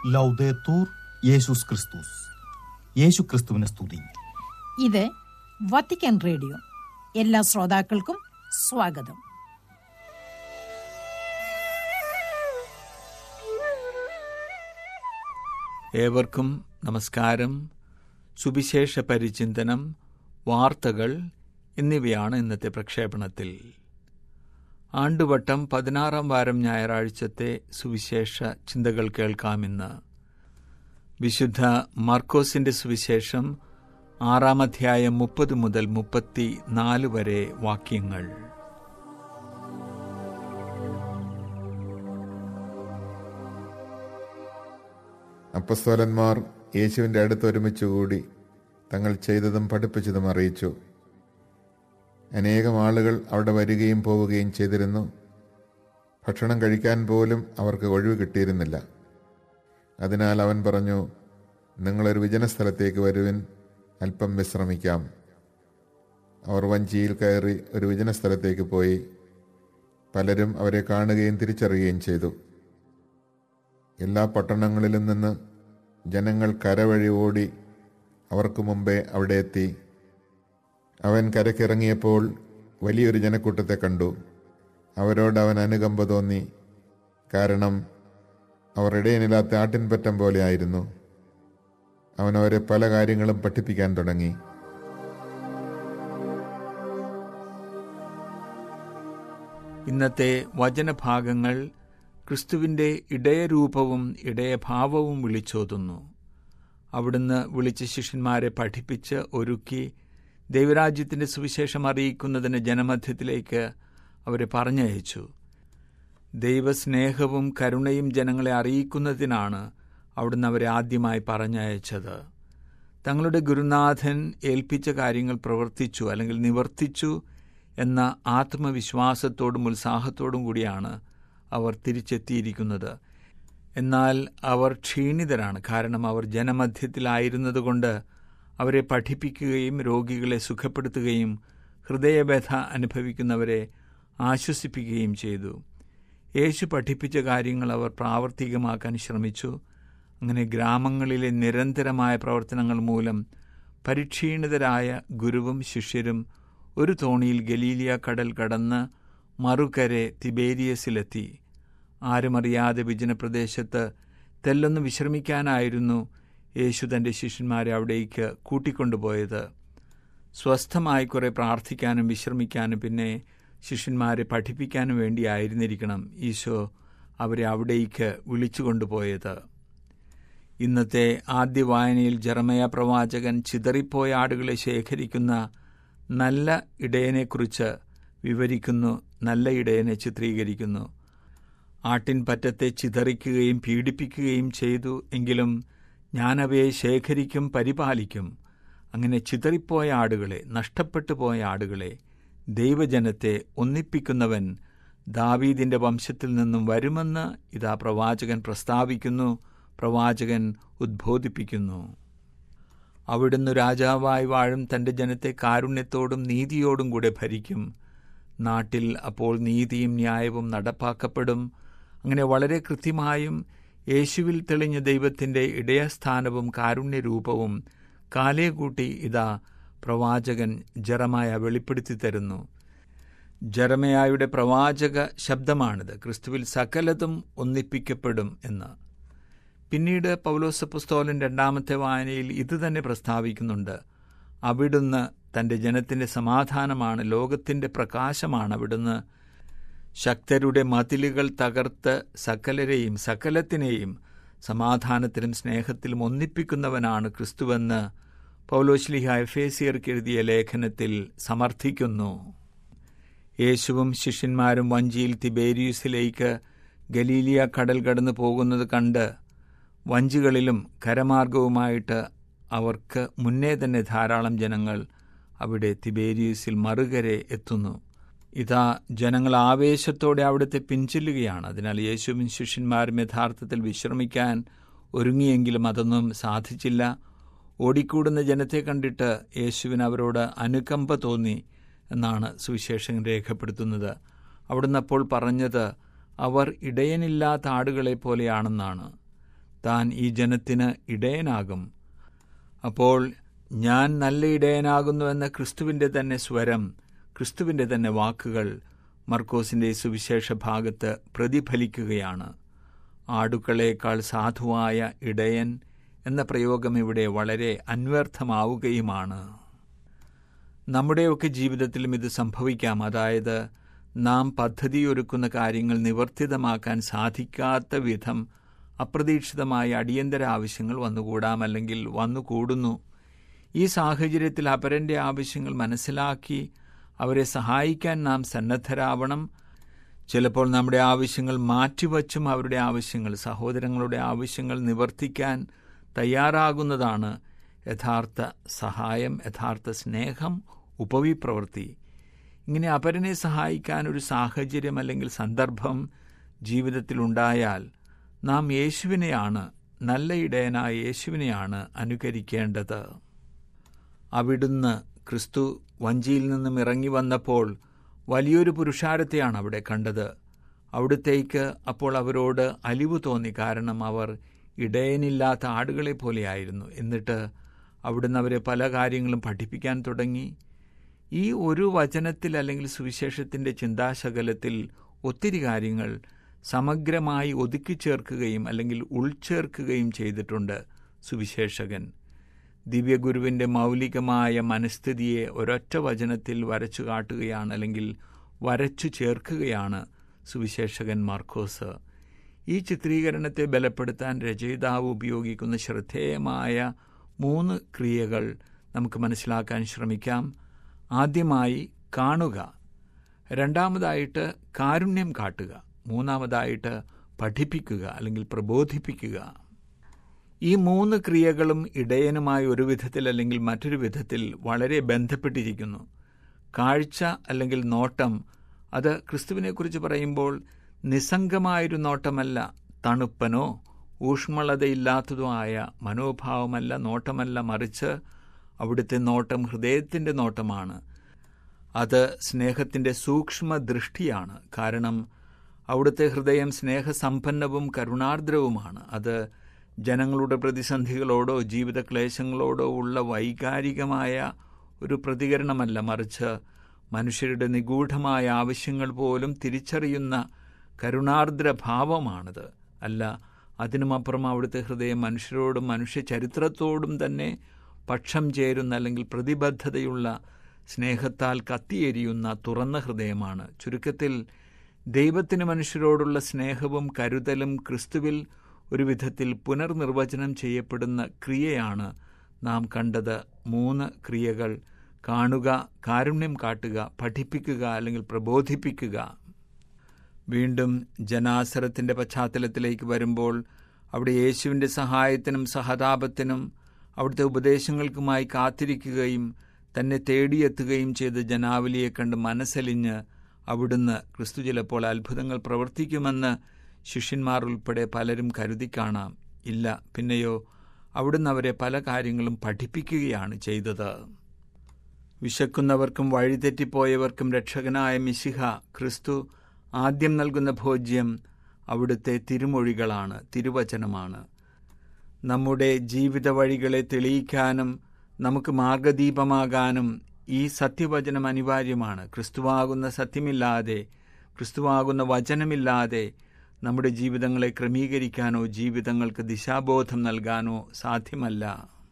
ലൗദേത്തൂർ യേശുസ് ക്രിസ്തുസ് യേശു ക്രിസ്തുവിനെ സ്തുതി ഇത് വത്തിക്കാൻ റേഡിയോ എല്ലാ ശ്രോതാക്കൾക്കും സ്വാഗതം ഏവർക്കും നമസ്കാരം സുവിശേഷ പരിചിന്തനം വാർത്തകൾ എന്നിവയാണ് ഇന്നത്തെ പ്രക്ഷേപണത്തിൽ ആണ്ടുവട്ടം പതിനാറാം വാരം ഞായറാഴ്ചത്തെ സുവിശേഷ ചിന്തകൾ കേൾക്കാമിന്ന് വിശുദ്ധ മാർക്കോസിന്റെ സുവിശേഷം ആറാം അധ്യായം മുപ്പത് മുതൽ മുപ്പത്തി നാല് വരെ വാക്യങ്ങൾ അപ്പസ്തോലന്മാർ യേശുവിൻ്റെ അടുത്ത് ഒരുമിച്ച് കൂടി തങ്ങൾ ചെയ്തതും പഠിപ്പിച്ചതും അറിയിച്ചു അനേകം ആളുകൾ അവിടെ വരികയും പോവുകയും ചെയ്തിരുന്നു ഭക്ഷണം കഴിക്കാൻ പോലും അവർക്ക് ഒഴിവ് കിട്ടിയിരുന്നില്ല അതിനാൽ അവൻ പറഞ്ഞു നിങ്ങളൊരു വിജനസ്ഥലത്തേക്ക് വരുവിൻ അല്പം വിശ്രമിക്കാം അവർ വഞ്ചിയിൽ കയറി ഒരു വിജനസ്ഥലത്തേക്ക് പോയി പലരും അവരെ കാണുകയും തിരിച്ചറിയുകയും ചെയ്തു എല്ലാ പട്ടണങ്ങളിലും നിന്ന് ജനങ്ങൾ കരവഴി ഓടി അവർക്ക് മുമ്പേ അവിടെ എത്തി അവൻ കരക്കിറങ്ങിയപ്പോൾ വലിയൊരു ജനക്കൂട്ടത്തെ കണ്ടു അവരോട് അവൻ അനുകമ്പ തോന്നി കാരണം അവർ ഇടയനില്ലാത്ത ആട്ടിൻപറ്റം പോലെ ആയിരുന്നു അവൻ അവരെ പല കാര്യങ്ങളും പഠിപ്പിക്കാൻ തുടങ്ങി ഇന്നത്തെ വചനഭാഗങ്ങൾ ക്രിസ്തുവിന്റെ ഇടയരൂപവും ഇടയഭാവവും വിളിച്ചോതുന്നു അവിടുന്ന് വിളിച്ച ശിഷ്യന്മാരെ പഠിപ്പിച്ച് ഒരുക്കി ദൈവരാജ്യത്തിന്റെ സുവിശേഷം അറിയിക്കുന്നതിന് ജനമധ്യത്തിലേക്ക് അവരെ പറഞ്ഞയച്ചു ദൈവസ്നേഹവും കരുണയും ജനങ്ങളെ അറിയിക്കുന്നതിനാണ് അവിടുന്ന് അവരെ ആദ്യമായി പറഞ്ഞയച്ചത് തങ്ങളുടെ ഗുരുനാഥൻ ഏൽപ്പിച്ച കാര്യങ്ങൾ പ്രവർത്തിച്ചു അല്ലെങ്കിൽ നിവർത്തിച്ചു എന്ന ആത്മവിശ്വാസത്തോടും ഉത്സാഹത്തോടും കൂടിയാണ് അവർ തിരിച്ചെത്തിയിരിക്കുന്നത് എന്നാൽ അവർ ക്ഷീണിതരാണ് കാരണം അവർ ജനമധ്യത്തിലായിരുന്നതുകൊണ്ട് അവരെ പഠിപ്പിക്കുകയും രോഗികളെ സുഖപ്പെടുത്തുകയും ഹൃദയവ്യഥ അനുഭവിക്കുന്നവരെ ആശ്വസിപ്പിക്കുകയും ചെയ്തു യേശു പഠിപ്പിച്ച കാര്യങ്ങൾ അവർ പ്രാവർത്തികമാക്കാൻ ശ്രമിച്ചു അങ്ങനെ ഗ്രാമങ്ങളിലെ നിരന്തരമായ പ്രവർത്തനങ്ങൾ മൂലം പരിക്ഷീണിതരായ ഗുരുവും ശിഷ്യരും ഒരു തോണിയിൽ ഗലീലിയ കടൽ കടന്ന് മറുകരെ തിബേരിയസിലെത്തി ആരുമറിയാതെ വിജനപ്രദേശത്ത് തെല്ലൊന്ന് വിശ്രമിക്കാനായിരുന്നു യേശു തന്റെ ശിഷ്യന്മാരെ അവിടേക്ക് കൂട്ടിക്കൊണ്ടുപോയത് സ്വസ്ഥമായി കുറെ പ്രാർത്ഥിക്കാനും വിശ്രമിക്കാനും പിന്നെ ശിഷ്യന്മാരെ പഠിപ്പിക്കാനും വേണ്ടിയായിരുന്നിരിക്കണം ഈശോ അവരെ അവിടേക്ക് വിളിച്ചുകൊണ്ടുപോയത് ഇന്നത്തെ ആദ്യ വായനയിൽ ജർമയ പ്രവാചകൻ ചിതറിപ്പോയ ആടുകളെ ശേഖരിക്കുന്ന നല്ല ഇടയനെക്കുറിച്ച് വിവരിക്കുന്നു നല്ല ഇടയനെ ചിത്രീകരിക്കുന്നു ആട്ടിൻ പറ്റത്തെ ചിതറിക്കുകയും പീഡിപ്പിക്കുകയും ചെയ്തു എങ്കിലും ഞാനവയെ ശേഖരിക്കും പരിപാലിക്കും അങ്ങനെ ചിതറിപ്പോയ ആടുകളെ നഷ്ടപ്പെട്ടു പോയ ആടുകളെ ദൈവജനത്തെ ഒന്നിപ്പിക്കുന്നവൻ ദാവീദിന്റെ വംശത്തിൽ നിന്നും വരുമെന്ന് ഇതാ പ്രവാചകൻ പ്രസ്താവിക്കുന്നു പ്രവാചകൻ ഉദ്ബോധിപ്പിക്കുന്നു അവിടുന്ന് രാജാവായി വാഴും തന്റെ ജനത്തെ കാരുണ്യത്തോടും നീതിയോടും കൂടെ ഭരിക്കും നാട്ടിൽ അപ്പോൾ നീതിയും ന്യായവും നടപ്പാക്കപ്പെടും അങ്ങനെ വളരെ കൃത്യമായും യേശുവിൽ തെളിഞ്ഞ ദൈവത്തിന്റെ ഇടയസ്ഥാനവും കാരുണ്യരൂപവും കാലേ കൂട്ടി ഇതാ പ്രവാചകൻ ജറമായ വെളിപ്പെടുത്തി തരുന്നു ജറമയായുടെ പ്രവാചക ശബ്ദമാണിത് ക്രിസ്തുവിൽ സകലതും ഒന്നിപ്പിക്കപ്പെടും എന്ന് പിന്നീട് പൗലോസ പുസ്തോലൻ രണ്ടാമത്തെ വായനയിൽ ഇത് തന്നെ പ്രസ്താവിക്കുന്നുണ്ട് അവിടുന്ന് തന്റെ ജനത്തിന്റെ സമാധാനമാണ് ലോകത്തിന്റെ പ്രകാശമാണ് അവിടുന്ന് ശക്തരുടെ മതിലുകൾ തകർത്ത് സകലരെയും സകലത്തിനെയും സമാധാനത്തിലും സ്നേഹത്തിലും ഒന്നിപ്പിക്കുന്നവനാണ് ക്രിസ്തുവെന്ന് പൗലോശ്ലിഹ എഫേസിയർക്ക് എഴുതിയ ലേഖനത്തിൽ സമർത്ഥിക്കുന്നു യേശുവും ശിഷ്യന്മാരും വഞ്ചിയിൽ തിബേരിയൂസിലേക്ക് ഗലീലിയ കടൽ കടന്നു പോകുന്നത് കണ്ട് വഞ്ചികളിലും കരമാർഗവുമായിട്ട് അവർക്ക് മുന്നേ തന്നെ ധാരാളം ജനങ്ങൾ അവിടെ തിബേരിയസിൽ മറുകരെ എത്തുന്നു ഇതാ ജനങ്ങൾ ആവേശത്തോടെ അവിടുത്തെ പിൻചെല്ലുകയാണ് അതിനാൽ യേശുവും ശിഷ്യന്മാരും യഥാർത്ഥത്തിൽ വിശ്രമിക്കാൻ ഒരുങ്ങിയെങ്കിലും അതൊന്നും സാധിച്ചില്ല ഓടിക്കൂടുന്ന ജനത്തെ കണ്ടിട്ട് യേശുവിന് അവരോട് അനുകമ്പ തോന്നി എന്നാണ് സുവിശേഷം രേഖപ്പെടുത്തുന്നത് അവിടുന്ന് അപ്പോൾ പറഞ്ഞത് അവർ ഇടയനില്ലാത്ത ആടുകളെ പോലെയാണെന്നാണ് താൻ ഈ ജനത്തിന് ഇടയനാകും അപ്പോൾ ഞാൻ നല്ല ഇടയനാകുന്നു എന്ന ക്രിസ്തുവിൻ്റെ തന്നെ സ്വരം ക്രിസ്തുവിൻ്റെ തന്നെ വാക്കുകൾ മർക്കോസിൻ്റെ സുവിശേഷ ഭാഗത്ത് പ്രതിഫലിക്കുകയാണ് ആടുക്കളേക്കാൾ സാധുവായ ഇടയൻ എന്ന പ്രയോഗം ഇവിടെ വളരെ അന്വർത്ഥമാവുകയുമാണ് നമ്മുടെയൊക്കെ ജീവിതത്തിലും ഇത് സംഭവിക്കാം അതായത് നാം പദ്ധതിയൊരുക്കുന്ന കാര്യങ്ങൾ നിവർത്തിതമാക്കാൻ സാധിക്കാത്ത വിധം അപ്രതീക്ഷിതമായ അടിയന്തര ആവശ്യങ്ങൾ വന്നുകൂടാം അല്ലെങ്കിൽ വന്നുകൂടുന്നു ഈ സാഹചര്യത്തിൽ അപരന്റെ ആവശ്യങ്ങൾ മനസ്സിലാക്കി അവരെ സഹായിക്കാൻ നാം സന്നദ്ധരാവണം ചിലപ്പോൾ നമ്മുടെ ആവശ്യങ്ങൾ മാറ്റിവച്ചും അവരുടെ ആവശ്യങ്ങൾ സഹോദരങ്ങളുടെ ആവശ്യങ്ങൾ നിവർത്തിക്കാൻ തയ്യാറാകുന്നതാണ് യഥാർത്ഥ സഹായം യഥാർത്ഥ സ്നേഹം ഉപവിപ്രവൃത്തി ഇങ്ങനെ അപരനെ സഹായിക്കാൻ ഒരു സാഹചര്യം അല്ലെങ്കിൽ സന്ദർഭം ജീവിതത്തിലുണ്ടായാൽ നാം യേശുവിനെയാണ് നല്ല ഇടയനായ യേശുവിനെയാണ് അനുകരിക്കേണ്ടത് അവിടുന്ന് ക്രിസ്തു വഞ്ചിയിൽ നിന്നും ഇറങ്ങി വന്നപ്പോൾ വലിയൊരു പുരുഷാരത്തെയാണ് അവിടെ കണ്ടത് അവിടുത്തേക്ക് അപ്പോൾ അവരോട് അലിവ് തോന്നി കാരണം അവർ ഇടയനില്ലാത്ത ആടുകളെ പോലെയായിരുന്നു എന്നിട്ട് അവിടുന്ന് അവരെ പല കാര്യങ്ങളും പഠിപ്പിക്കാൻ തുടങ്ങി ഈ ഒരു വചനത്തിൽ അല്ലെങ്കിൽ സുവിശേഷത്തിൻ്റെ ചിന്താശകലത്തിൽ ഒത്തിരി കാര്യങ്ങൾ സമഗ്രമായി ഒതുക്കിച്ചേർക്കുകയും അല്ലെങ്കിൽ ഉൾച്ചേർക്കുകയും ചെയ്തിട്ടുണ്ട് സുവിശേഷകൻ ദിവ്യഗുരുവിൻ്റെ മൗലികമായ മനസ്ഥിതിയെ ഒരൊറ്റ വചനത്തിൽ വരച്ചു കാട്ടുകയാണ് അല്ലെങ്കിൽ വരച്ചു ചേർക്കുകയാണ് സുവിശേഷകൻ മാർക്കോസ് ഈ ചിത്രീകരണത്തെ ബലപ്പെടുത്താൻ രചയിതാവ് ഉപയോഗിക്കുന്ന ശ്രദ്ധേയമായ മൂന്ന് ക്രിയകൾ നമുക്ക് മനസ്സിലാക്കാൻ ശ്രമിക്കാം ആദ്യമായി കാണുക രണ്ടാമതായിട്ട് കാരുണ്യം കാട്ടുക മൂന്നാമതായിട്ട് പഠിപ്പിക്കുക അല്ലെങ്കിൽ പ്രബോധിപ്പിക്കുക ഈ മൂന്ന് ക്രിയകളും ഇടയനുമായി ഒരു വിധത്തിൽ അല്ലെങ്കിൽ മറ്റൊരു വിധത്തിൽ വളരെ ബന്ധപ്പെട്ടിരിക്കുന്നു കാഴ്ച അല്ലെങ്കിൽ നോട്ടം അത് ക്രിസ്തുവിനെക്കുറിച്ച് പറയുമ്പോൾ നിസ്സംഗമായൊരു നോട്ടമല്ല തണുപ്പനോ ഊഷ്മളതയില്ലാത്തതോ ആയ മനോഭാവമല്ല നോട്ടമല്ല മറിച്ച് അവിടുത്തെ നോട്ടം ഹൃദയത്തിൻ്റെ നോട്ടമാണ് അത് സ്നേഹത്തിൻ്റെ സൂക്ഷ്മ ദൃഷ്ടിയാണ് കാരണം അവിടുത്തെ ഹൃദയം സ്നേഹസമ്പന്നവും കരുണാർദ്രവുമാണ് അത് ജനങ്ങളുടെ പ്രതിസന്ധികളോടോ ജീവിത ക്ലേശങ്ങളോടോ ഉള്ള വൈകാരികമായ ഒരു പ്രതികരണമല്ല മറിച്ച് മനുഷ്യരുടെ നിഗൂഢമായ ആവശ്യങ്ങൾ പോലും തിരിച്ചറിയുന്ന കരുണാർദ്ര ഭാവമാണിത് അല്ല അതിനുമപ്പുറം അവിടുത്തെ ഹൃദയം മനുഷ്യരോടും മനുഷ്യ ചരിത്രത്തോടും തന്നെ പക്ഷം ചേരുന്ന അല്ലെങ്കിൽ പ്രതിബദ്ധതയുള്ള സ്നേഹത്താൽ കത്തിയെരിയുന്ന തുറന്ന ഹൃദയമാണ് ചുരുക്കത്തിൽ ദൈവത്തിന് മനുഷ്യരോടുള്ള സ്നേഹവും കരുതലും ക്രിസ്തുവിൽ ഒരു വിധത്തിൽ പുനർനിർവചനം ചെയ്യപ്പെടുന്ന ക്രിയയാണ് നാം കണ്ടത് മൂന്ന് ക്രിയകൾ കാണുക കാരുണ്യം കാട്ടുക പഠിപ്പിക്കുക അല്ലെങ്കിൽ പ്രബോധിപ്പിക്കുക വീണ്ടും ജനാസരത്തിൻ്റെ പശ്ചാത്തലത്തിലേക്ക് വരുമ്പോൾ അവിടെ യേശുവിൻ്റെ സഹായത്തിനും സഹതാപത്തിനും അവിടുത്തെ ഉപദേശങ്ങൾക്കുമായി കാത്തിരിക്കുകയും തന്നെ തേടിയെത്തുകയും ചെയ്ത ജനാവലിയെ കണ്ട് മനസ്സലിഞ്ഞ് അവിടുന്ന് ക്രിസ്തു ചിലപ്പോൾ അത്ഭുതങ്ങൾ പ്രവർത്തിക്കുമെന്ന് ശിഷ്യന്മാർ ഉൾപ്പെടെ പലരും കരുതി കാണാം ഇല്ല പിന്നെയോ അവിടുന്ന് അവരെ പല കാര്യങ്ങളും പഠിപ്പിക്കുകയാണ് ചെയ്തത് വിശക്കുന്നവർക്കും വഴിതെറ്റിപ്പോയവർക്കും രക്ഷകനായ മിശിഹ ക്രിസ്തു ആദ്യം നൽകുന്ന ഭോജ്യം അവിടുത്തെ തിരുമൊഴികളാണ് തിരുവചനമാണ് നമ്മുടെ ജീവിത വഴികളെ തെളിയിക്കാനും നമുക്ക് മാർഗദീപമാകാനും ഈ സത്യവചനം അനിവാര്യമാണ് ക്രിസ്തുവാകുന്ന സത്യമില്ലാതെ ക്രിസ്തുവാകുന്ന വചനമില്ലാതെ നമ്മുടെ ജീവിതങ്ങളെ ക്രമീകരിക്കാനോ ജീവിതങ്ങൾക്ക് ദിശാബോധം നൽകാനോ സാധ്യമല്ല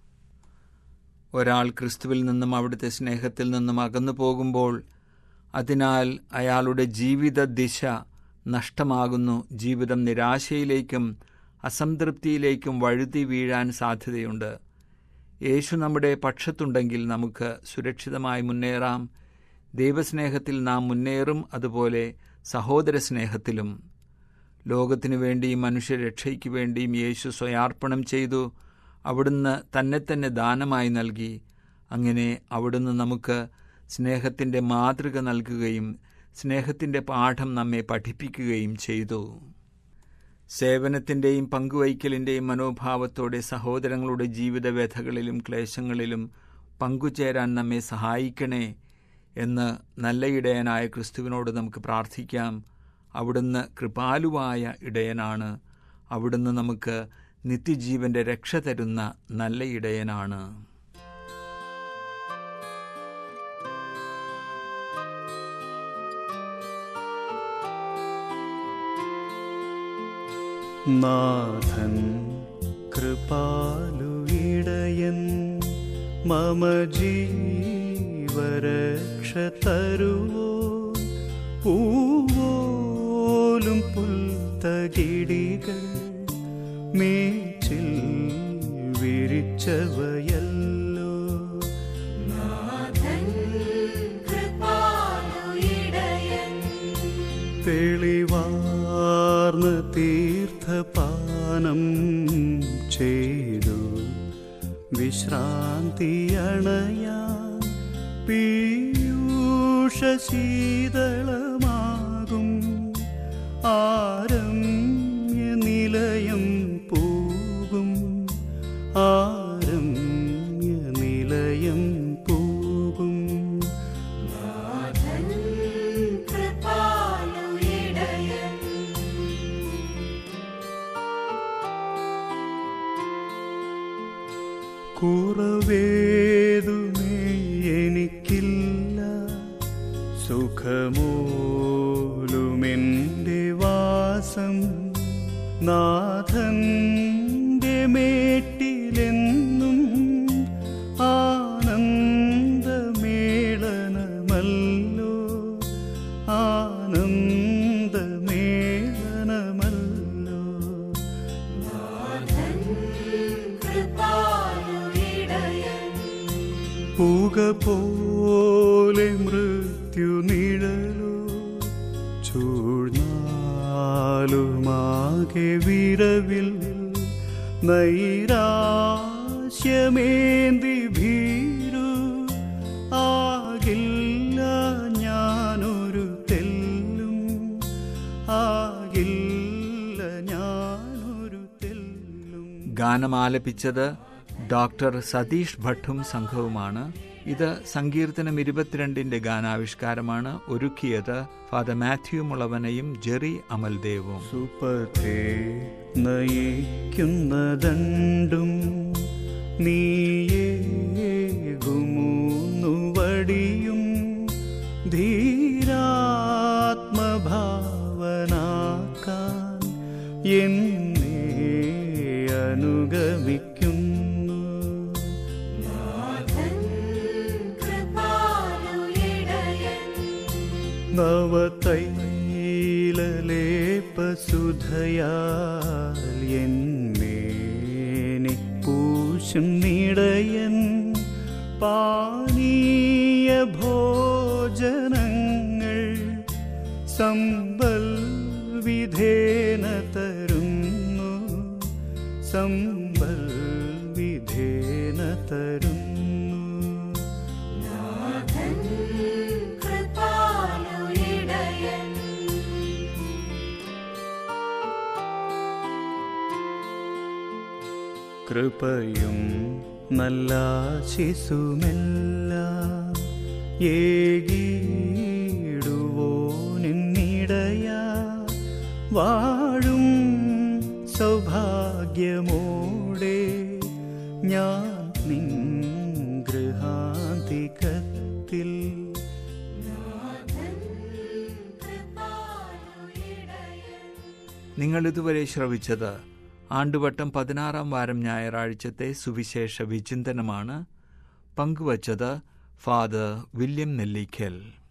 ഒരാൾ ക്രിസ്തുവിൽ നിന്നും അവിടുത്തെ സ്നേഹത്തിൽ നിന്നും അകന്നു പോകുമ്പോൾ അതിനാൽ അയാളുടെ ജീവിത ദിശ നഷ്ടമാകുന്നു ജീവിതം നിരാശയിലേക്കും അസംതൃപ്തിയിലേക്കും വഴുതി വീഴാൻ സാധ്യതയുണ്ട് യേശു നമ്മുടെ പക്ഷത്തുണ്ടെങ്കിൽ നമുക്ക് സുരക്ഷിതമായി മുന്നേറാം ദൈവസ്നേഹത്തിൽ നാം മുന്നേറും അതുപോലെ സഹോദര സ്നേഹത്തിലും ലോകത്തിനു വേണ്ടിയും മനുഷ്യരക്ഷയ്ക്ക് വേണ്ടിയും യേശു സ്വയാർപ്പണം ചെയ്തു അവിടുന്ന് തന്നെ തന്നെ ദാനമായി നൽകി അങ്ങനെ അവിടുന്ന് നമുക്ക് സ്നേഹത്തിൻ്റെ മാതൃക നൽകുകയും സ്നേഹത്തിൻ്റെ പാഠം നമ്മെ പഠിപ്പിക്കുകയും ചെയ്തു സേവനത്തിൻ്റെയും പങ്കുവയ്ക്കലിൻ്റെയും മനോഭാവത്തോടെ സഹോദരങ്ങളുടെ ജീവിത വ്യഥകളിലും ക്ലേശങ്ങളിലും പങ്കുചേരാൻ നമ്മെ സഹായിക്കണേ എന്ന് നല്ല ഇടയനായ ക്രിസ്തുവിനോട് നമുക്ക് പ്രാർത്ഥിക്കാം അവിടുന്ന് കൃപാലുവായ ഇടയനാണ് അവിടുന്ന് നമുക്ക് നിത്യജീവന്റെ രക്ഷ തരുന്ന നല്ല ഇടയനാണ് നാഥൻ കൃപാലുയിടയൻ മമ ജീവരക്ഷ തരുവോ പൂവോലും പുൽത്തകിടികൾ മേച്ചിൽ വിരിച്ചവയല്ലോ തെളിവാർന്ന തീർത്ഥപാനം ചെയ്തു വിശ്രാന്തിയണയാൻ പീയൂഷ ശീതളമാകും ആരമ്യ നിലയം പോകും ആരമ്യ നിലയം പോകും കുറവേതുമേ എനിക്കില്ല സുഖമോലുമെൻ്റെ വാസം നാഥന്റെ മേട്ടിലെന്നും ആനന്ദമേളനമല്ലോ ആനന്ദമേളനമല്ലോ പുക പോലെ മൃത്യു നിഴലോ ചൂഴ്ന്നാലുമാകെ വിരവിൽ നൈരാശ്യമേന്തി ഭീരു ആകില്ല ഞാനൊരു തെല്ലും ആകില്ല ഞാനൊരു തെല്ലും ഗാനം ആലപിച്ചത് ഡോക്ടർ സതീഷ് ഭട്ടും സംഘവുമാണ് ഇത് സങ്കീർത്തനം ഇരുപത്തിരണ്ടിന്റെ ഗാനാവിഷ്കാരമാണ് ഒരുക്കിയത് ഫാദർ മാത്യു മുളവനയും ജെറി അമൽദേവും സുപഥേ നയിക്കുന്നതണ്ടും നീയേകുമൂന്നു വടിയും ധീരാത്മഭാവനാക്കാൻ എന്നെ അനുഗമിക്കുന്നു നവതൈലലേപസുധയാൽ എന്നേനെ പൂശും നിടയൻ പാനീയ ഭോജനങ്ങൾ സമ്പൽ വിധേന തരുന്നു സമ്പൽ വിധേന തരുന്നു കൃപയും നല്ല ശിശുമെല്ലാം ഏകീടുവോ നിന്നിടയ വാഴും സൗഭാഗ്യമോടെ ഞാൻ നിൻ ഗൃഹാന്തികത്തിൽ നിങ്ങൾ ഇതുവരെ ശ്രവിച്ചത് ആണ്ടുവട്ടം പതിനാറാം വാരം ഞായറാഴ്ചത്തെ സുവിശേഷ വിചിന്തനമാണ് പങ്കുവച്ചത് ഫാദർ വില്യം നെല്ലിക്കൽ